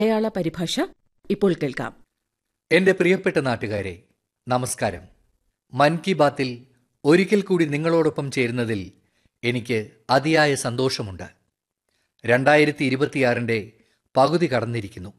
മലയാള പരിഭാഷ ഇപ്പോൾ കേൾക്കാം എന്റെ പ്രിയപ്പെട്ട നാട്ടുകാരെ നമസ്കാരം മൻ കി ബാത്തിൽ ഒരിക്കൽ കൂടി നിങ്ങളോടൊപ്പം ചേരുന്നതിൽ എനിക്ക് അതിയായ സന്തോഷമുണ്ട് രണ്ടായിരത്തി ഇരുപത്തിയാറിൻ്റെ പകുതി കടന്നിരിക്കുന്നു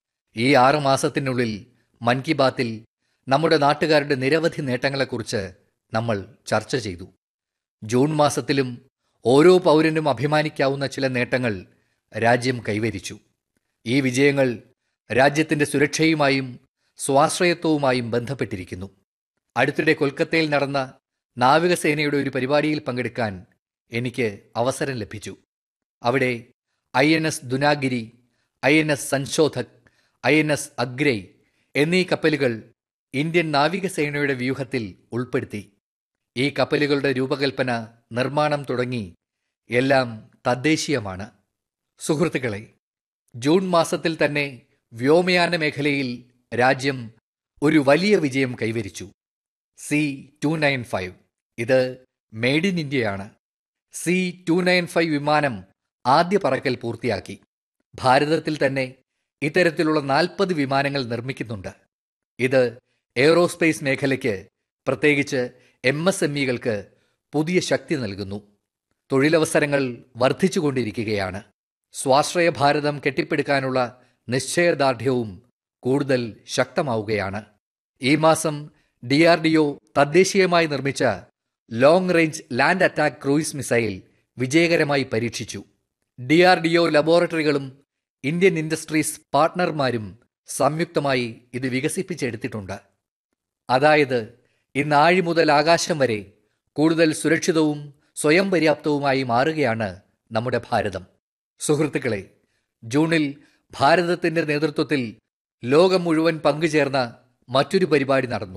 ഈ ആറ് മാസത്തിനുള്ളിൽ മൻ കി ബാത്തിൽ നമ്മുടെ നാട്ടുകാരുടെ നിരവധി നേട്ടങ്ങളെക്കുറിച്ച് നമ്മൾ ചർച്ച ചെയ്തു ജൂൺ മാസത്തിലും ഓരോ പൗരനും അഭിമാനിക്കാവുന്ന ചില നേട്ടങ്ങൾ രാജ്യം കൈവരിച്ചു ഈ വിജയങ്ങൾ രാജ്യത്തിന്റെ സുരക്ഷയുമായും സ്വാശ്രയത്വവുമായും ബന്ധപ്പെട്ടിരിക്കുന്നു അടുത്തിടെ കൊൽക്കത്തയിൽ നടന്ന നാവികസേനയുടെ ഒരു പരിപാടിയിൽ പങ്കെടുക്കാൻ എനിക്ക് അവസരം ലഭിച്ചു അവിടെ I N S Dunagiri I N S Sanshodhak I N S Agray എന്നീ കപ്പലുകൾ ഇന്ത്യൻ നാവികസേനയുടെ വ്യൂഹത്തിൽ ഉൾപ്പെടുത്തി ഈ കപ്പലുകളുടെ രൂപകൽപ്പന നിർമ്മാണം തുടങ്ങി എല്ലാം തദ്ദേശീയമാണ് സുഹൃത്തുക്കളെ ജൂൺ മാസത്തിൽ തന്നെ വ്യോമയാന മേഖലയിൽ രാജ്യം ഒരു വലിയ വിജയം കൈവരിച്ചു സി ടു നയൻ ഫൈവ് ഇത് മെയ്ഡ് ഇൻ ഇന്ത്യയാണ് സി ടു നയൻ ഫൈവ് വിമാനം ആദ്യ പറക്കൽ പൂർത്തിയാക്കി ഭാരതത്തിൽ തന്നെ ഇത്തരത്തിലുള്ള നാൽപ്പത് വിമാനങ്ങൾ നിർമ്മിക്കുന്നുണ്ട് ഇത് എയ്റോസ്പേസ് മേഖലയ്ക്ക് പ്രത്യേകിച്ച് എം എസ് എം ഇകൾക്ക് പുതിയ ശക്തി നൽകുന്നു തൊഴിലവസരങ്ങൾ വർദ്ധിച്ചുകൊണ്ടിരിക്കുകയാണ് സ്വാശ്രയ ഭാരതം കെട്ടിപ്പടുക്കാനുള്ള നിശ്ചയദാർഢ്യവും കൂടുതൽ ശക്തമാവുകയാണ് ഈ മാസം ഡി ആർ ഡി ഒ തദ്ദേശീയമായി നിർമ്മിച്ച long range land attack cruise missile വിജയകരമായി പരീക്ഷിച്ചു ഡി ആർ ഡി ഒ ലബോറട്ടറികളും ഇന്ത്യൻ ഇൻഡസ്ട്രീസ് പാർട്ട്ണർമാരും സംയുക്തമായി ഇത് വികസിപ്പിച്ചെടുത്തിട്ടുണ്ട് അതായത് ഇന്ന് ആഴി മുതൽ ആകാശം വരെ കൂടുതൽ സുരക്ഷിതവും സ്വയം പര്യാപ്തവുമായി മാറുകയാണ് നമ്മുടെ ഭാരതം സുഹൃത്തുക്കളെ ജൂണിൽ ഭാരതത്തിന്റെ നേതൃത്വത്തിൽ ലോകം മുഴുവൻ പങ്കുചേർന്ന മറ്റൊരു പരിപാടി നടന്നു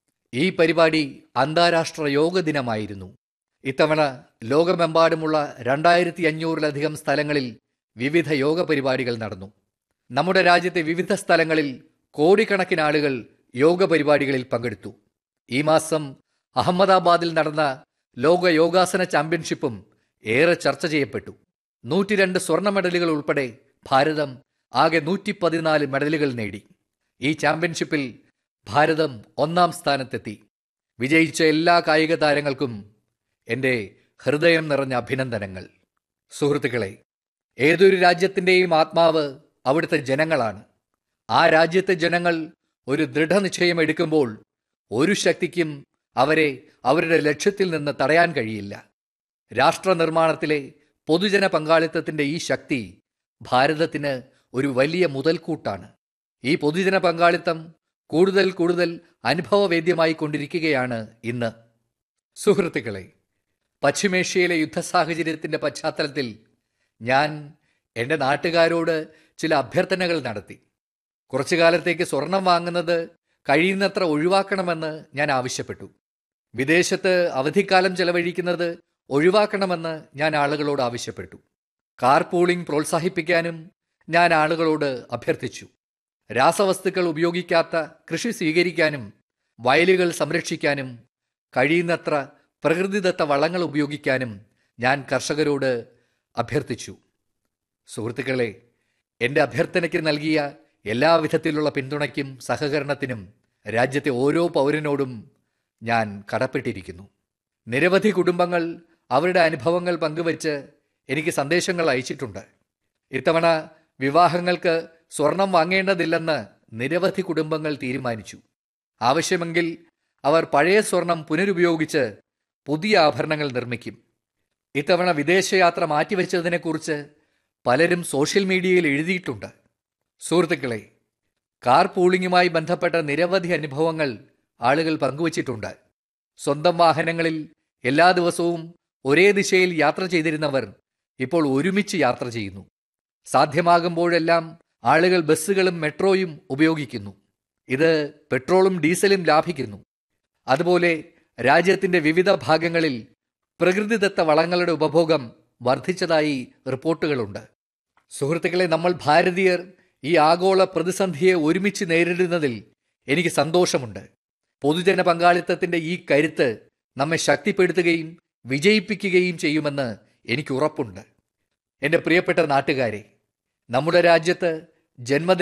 ഈ പരിപാടി അന്താരാഷ്ട്ര യോഗ ദിനമായിരുന്നു ഇത്തവണ ലോകമെമ്പാടുമുള്ള രണ്ടായിരത്തി അഞ്ഞൂറിലധികം സ്ഥലങ്ങളിൽ വിവിധ യോഗ പരിപാടികൾ നടന്നു നമ്മുടെ രാജ്യത്തെ വിവിധ സ്ഥലങ്ങളിൽ കോടിക്കണക്കിന് ആളുകൾ യോഗ പരിപാടികളിൽ പങ്കെടുത്തു ഈ മാസം അഹമ്മദാബാദിൽ നടന്ന ലോക യോഗാസന ചാമ്പ്യൻഷിപ്പും ഏറെ ചർച്ച ചെയ്യപ്പെട്ടു നൂറ്റിരണ്ട് സ്വർണ്ണ മെഡലുകൾ ഉൾപ്പെടെ ഭാരതം ആകെ നൂറ്റി പതിനാല് മെഡലുകൾ നേടി ഈ ചാമ്പ്യൻഷിപ്പിൽ ഭാരതം ഒന്നാം സ്ഥാനത്തെത്തി വിജയിച്ച എല്ലാ കായിക താരങ്ങൾക്കും എൻ്റെ ഹൃദയം നിറഞ്ഞ അഭിനന്ദനങ്ങൾ സുഹൃത്തുക്കളെ ഏതൊരു രാജ്യത്തിൻ്റെയും ആത്മാവ് അവിടുത്തെ ജനങ്ങളാണ് ആ രാജ്യത്തെ ജനങ്ങൾ ഒരു ദൃഢനിശ്ചയം എടുക്കുമ്പോൾ ഒരു ശക്തിക്കും അവരെ അവരുടെ ലക്ഷ്യത്തിൽ നിന്ന് തടയാൻ കഴിയില്ല രാഷ്ട്ര നിർമ്മാണത്തിലെ പൊതുജന പങ്കാളിത്തത്തിന്റെ ഈ ശക്തി ഭാരതത്തിന് ഒരു വലിയ മുതൽക്കൂട്ടാണ് ഈ പൊതുജന പങ്കാളിത്തം കൂടുതൽ കൂടുതൽ അനുഭവവേദ്യമായി കൊണ്ടിരിക്കുകയാണ് ഇന്ന് സുഹൃത്തുക്കളെ പശ്ചിമേഷ്യയിലെ യുദ്ധ സാഹചര്യത്തിന്റെ പശ്ചാത്തലത്തിൽ ഞാൻ എൻ്റെ നാട്ടുകാരോട് ചില അഭ്യർത്ഥനകൾ നടത്തി കുറച്ചു കാലത്തേക്ക് സ്വർണം വാങ്ങുന്നത് കഴിയുന്നത്ര ഒഴിവാക്കണമെന്ന് ഞാൻ ആവശ്യപ്പെട്ടു വിദേശത്ത് അവധിക്കാലം ചെലവഴിക്കുന്നത് ഒഴിവാക്കണമെന്ന് ഞാൻ ആളുകളോട് ആവശ്യപ്പെട്ടു കാർ പൂളിംഗ് പ്രോത്സാഹിപ്പിക്കാനും ഞാൻ ആളുകളോട് അഭ്യർത്ഥിച്ചു രാസവസ്തുക്കൾ ഉപയോഗിക്കാത്ത കൃഷി സ്വീകരിക്കാനും വയലുകൾ സംരക്ഷിക്കാനും കഴിയുന്നത്ര പ്രകൃതിദത്ത വളങ്ങൾ ഉപയോഗിക്കാനും ഞാൻ കർഷകരോട് അഭ്യർത്ഥിച്ചു സുഹൃത്തുക്കളെ എൻ്റെ അഭ്യർത്ഥനയ്ക്ക് നൽകിയ എല്ലാവിധത്തിലുള്ള പിന്തുണയ്ക്കും സഹകരണത്തിനും രാജ്യത്തെ ഓരോ പൗരനോടും ഞാൻ കടപ്പെട്ടിരിക്കുന്നു നിരവധി കുടുംബങ്ങൾ അവരുടെ അനുഭവങ്ങൾ പങ്കുവച്ച് എനിക്ക് സന്ദേശങ്ങൾ അയച്ചിട്ടുണ്ട് ഇത്തവണ വിവാഹങ്ങൾക്ക് സ്വർണം വാങ്ങേണ്ടതില്ലെന്ന് നിരവധി കുടുംബങ്ങൾ തീരുമാനിച്ചു ആവശ്യമെങ്കിൽ അവർ പഴയ സ്വർണം പുനരുപയോഗിച്ച് പുതിയ ആഭരണങ്ങൾ നിർമ്മിക്കും ഇത്തവണ വിദേശയാത്ര മാറ്റിവെച്ചതിനെക്കുറിച്ച് പലരും സോഷ്യൽ മീഡിയയിൽ എഴുതിയിട്ടുണ്ട് സുഹൃത്തുക്കളെ കാർ പൂളിങ്ങുമായി ബന്ധപ്പെട്ട നിരവധി അനുഭവങ്ങൾ ആളുകൾ പങ്കുവച്ചിട്ടുണ്ട് സ്വന്തം വാഹനങ്ങളിൽ എല്ലാ ദിവസവും ഒരേ ദിശയിൽ യാത്ര ചെയ്തിരുന്നവർ ഇപ്പോൾ ഒരുമിച്ച് യാത്ര ചെയ്യുന്നു സാധ്യമാകുമ്പോഴെല്ലാം ആളുകൾ ബസ്സുകളും മെട്രോയും ഉപയോഗിക്കുന്നു ഇത് പെട്രോളും ഡീസലും ലാഭിക്കുന്നു അതുപോലെ രാജ്യത്തിന്റെ വിവിധ ഭാഗങ്ങളിൽ പ്രകൃതിദത്ത വളങ്ങളുടെ ഉപഭോഗം വർദ്ധിച്ചതായി റിപ്പോർട്ടുകളുണ്ട് സുഹൃത്തുക്കളെ നമ്മൾ ഭാരതീയർ ഈ ആഗോള പ്രതിസന്ധിയെ ഒരുമിച്ച് നേരിടുന്നതിൽ എനിക്ക് സന്തോഷമുണ്ട് പൊതുജന പങ്കാളിത്തത്തിന്റെ ഈ കരുത്ത് നമ്മെ ശക്തിപ്പെടുത്തുകയും വിജയിപ്പിക്കുകയും ചെയ്യുമെന്ന് എനിക്ക് ഉറപ്പുണ്ട് എൻ്റെ പ്രിയപ്പെട്ട നാട്ടുകാരെ നമ്മുടെ രാജ്യത്ത് ജന്മദിന